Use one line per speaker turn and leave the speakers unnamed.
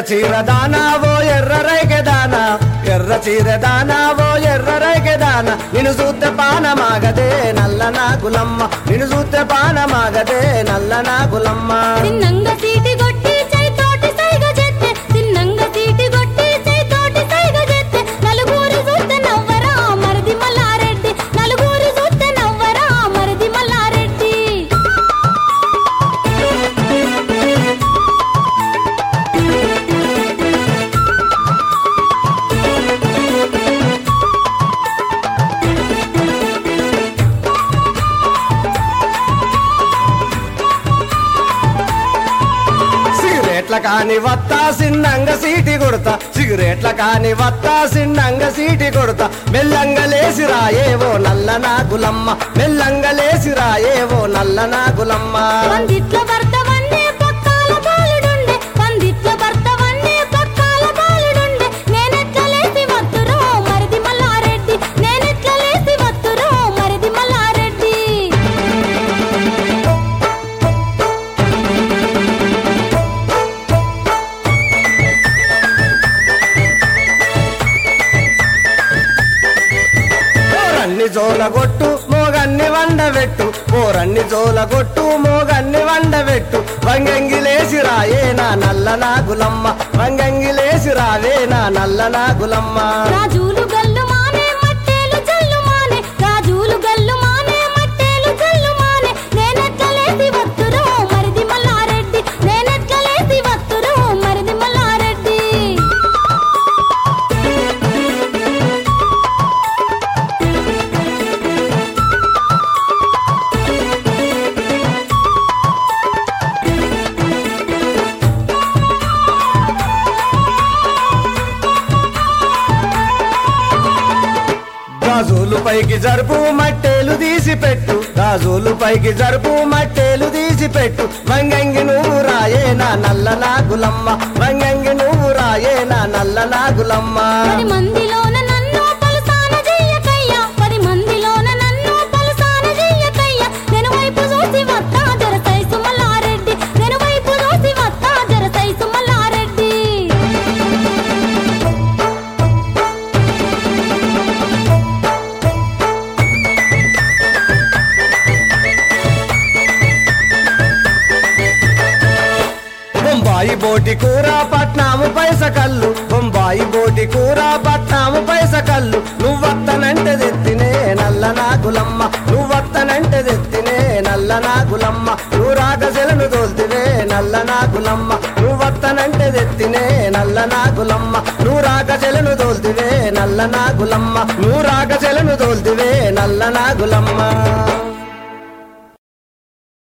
చీర దానావో ఎర్ర రైకె దానా ఎర్ర చీర దానావో ఎర్ర రైకె దానా నిన్ను చూస్తే పానమాగదే నల్ల నాగులమ్మ నిన్ను చూస్తే పానమాగదే నల్ల నాగులమ్మ
తిన్నంగ సీటి కొట్టి చై తోటి సైగ జెత్తె తిన్నంగ సీటి కొట్టి చై తోటి సైగ జెత్తె నలుగురు చూస్తే నవ్వరా మరిది మల్లారెడ్డి నలుగురు చూస్తే నవ్వరా మరిది మల్లారెడ్డి
సిగరెట్ల కాని వత్తా సిన్నంగ సీటి కొడతా సిగరెట్ల కాని వత్తా సిన్నంగ సీటి కొడతా మెల్లంగ లేసి రాయేవో నల్ల నాగులమ్మ మెల్లంగ లేసి రాయేవో నల్ల నాగులమ్మ
పందిట్ల భర్త వన్నే పక్కాల బాలుడుండే పందిట్ల భర్త వన్నే పక్కాల బాలుడుండే నేనెట్ల లేసి వత్తురో మరిది మల్లారెడ్డి నేనెట్ల లేసి వత్తురో మరిది మల్లారెడ్డి
పోరన్ని జోలగొట్టు మోగన్ని వండబెట్టు పోరన్ని జోలగొట్టు మోగన్ని వండబెట్టు వంగంగి లేసి రాయేనా నల్ల నాగులమ్మ వంగంగి లేసి రావేనా నల్ల నాగులమ్మ
రాజులు గల్లు మానే మట్టేలు జల్లు మానే రాజులు గల్లు మానే మట్టేలు జల్లు మానే నేనెట్ల లేసి వత్తురో మరిది మల్లారెడ్డి నేనెట్ల లేసి వత్తురో మరిది మల్లారెడ్డి
గాజులు పైకి జరుపు మట్టేలు తీసి పెట్టు గాజులు పైకి జరుపు మట్టేలు తీసి పెట్టు వంగంగి నువ్వు రాయేనా నల్ల నాగులమ్మ వంగంగి నువ్వు రాయేనా నల్ల నాగులమ్మ
పది మందిలోన నన్ను పలుసాన చెయ్యకయ్యా పది మందిలోన నన్ను పలుసాన చెయ్యకయ్యా నేను వైపు చూసి వత్తా జరసై సుమలారెడ్డి నేను వైపు చూసి వత్తా జరసై సుమలారెడ్డి
బొంబాయి బోటి కూర పట్నాము పైస కల్లు బొంబాయి బోటి కూర పట్నాము పైస కల్లు నువ్వత్తనంటే తెత్తినే నల్ల నాగులమ్మ నువ్వత్తనంటే తెత్తినే నల్ల నాగులమ్మ నువ్వు రాగసెలను తోల్తివే నల్ల నాగులమ్మ నువ్వత్తనంటే తెత్తినే నల్ల నాగులమ్మ నువ్వు రాగసెలను తోల్తివే నల్ల నాగులమ్మ నువ్వు రాగసెలను తోల్తివే నల్ల నాగులమ్మ